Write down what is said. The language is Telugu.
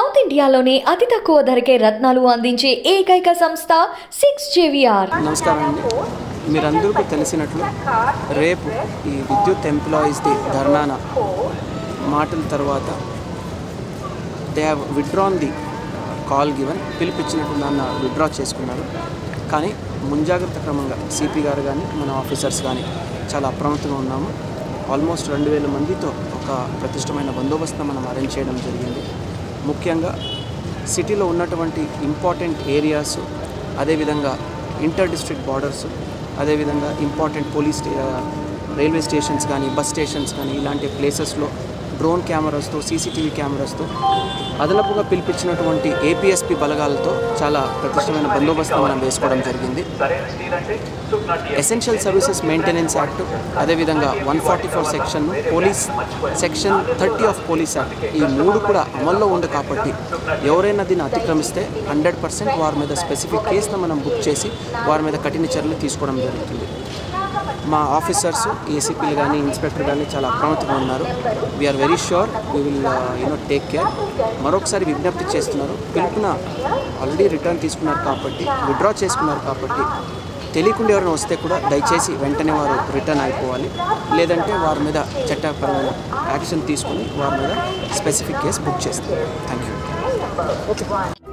సౌత్ ఇండియాలోనే అతి తక్కువ ధరకే రత్నాలు అందించే ఏకైక సంస్థ సిక్స్ జేవిఆర్ నమస్కారం అండి మీరందరికీ తెలిసినట్లు రేపు ఈ విద్యుత్ ఎంప్లాయీస్ది ధర్నాన మాటల తర్వాత they have withdrawn the call given పిలిపించినట్టు నన్ను విత్డ్రా చేసుకున్నారు కానీ ముంజాగ్రత్త క్రమంగా సిపి గారు కానీ మన ఆఫీసర్స్ కానీ చాలా అప్రమత్తంగా ఉన్నాము ఆల్మోస్ట్ రెండు వేల మందితో ఒక ప్రతిష్టమైన బందోబస్తును మనం అరేంజ్ చేయడం జరిగింది ముఖ్యంగా సిటీలో ఉన్నటువంటి ఇంపార్టెంట్ ఏరియాస్ అదేవిధంగా ఇంటర్ డిస్ట్రిక్ట్ బార్డర్స్ అదేవిధంగా ఇంపార్టెంట్ పోలీస్ స్టే రైల్వే స్టేషన్స్ కానీ బస్ స్టేషన్స్ కానీ ఇలాంటి ప్లేసెస్లో డ్రోన్ కెమెరాస్తో సీసీటీవీ కెమెరాస్తో అదనపుగా పిలిపించినటువంటి ఏపీఎస్పి బలగాలతో చాలా ప్రతిష్టమైన బందోబస్తు మనం వేసుకోవడం జరిగింది ఎసెన్షియల్ సర్వీసెస్ మెయింటెనెన్స్ యాక్ట్ అదేవిధంగా one forty four section police section thirty of police act ఈ మూడు కూడా అమల్లో ఉంది కాబట్టి ఎవరైనా దీన్ని అతిక్రమిస్తే హండ్రెడ్ పర్సెంట్ వారి మీద స్పెసిఫిక్ కేసును మనం బుక్ చేసి వారి మీద కఠిన చర్యలు తీసుకోవడం జరుగుతుంది మా ఆఫీసర్స్ ఏసీపీలు కానీ ఇన్స్పెక్టర్ కానీ చాలా అప్రమత్తంగా ఉన్నారు we're very sure we will you know take care మరొకసారి విజ్ఞప్తి చేస్తున్నారు పిలుపున ఆల్రెడీ రిటర్న్ తీసుకున్నారు కాబట్టి విత్డ్రా చేసుకున్నారు కాబట్టి తెలియకుండా ఎవరైనా వస్తే కూడా దయచేసి వెంటనే వారు రిటర్న్ అయిపోవాలి లేదంటే వారి మీద చట్టపరమైన యాక్షన్ తీసుకుని వారి మీద స్పెసిఫిక్ కేసు బుక్ చేస్తారు థ్యాంక్ యూ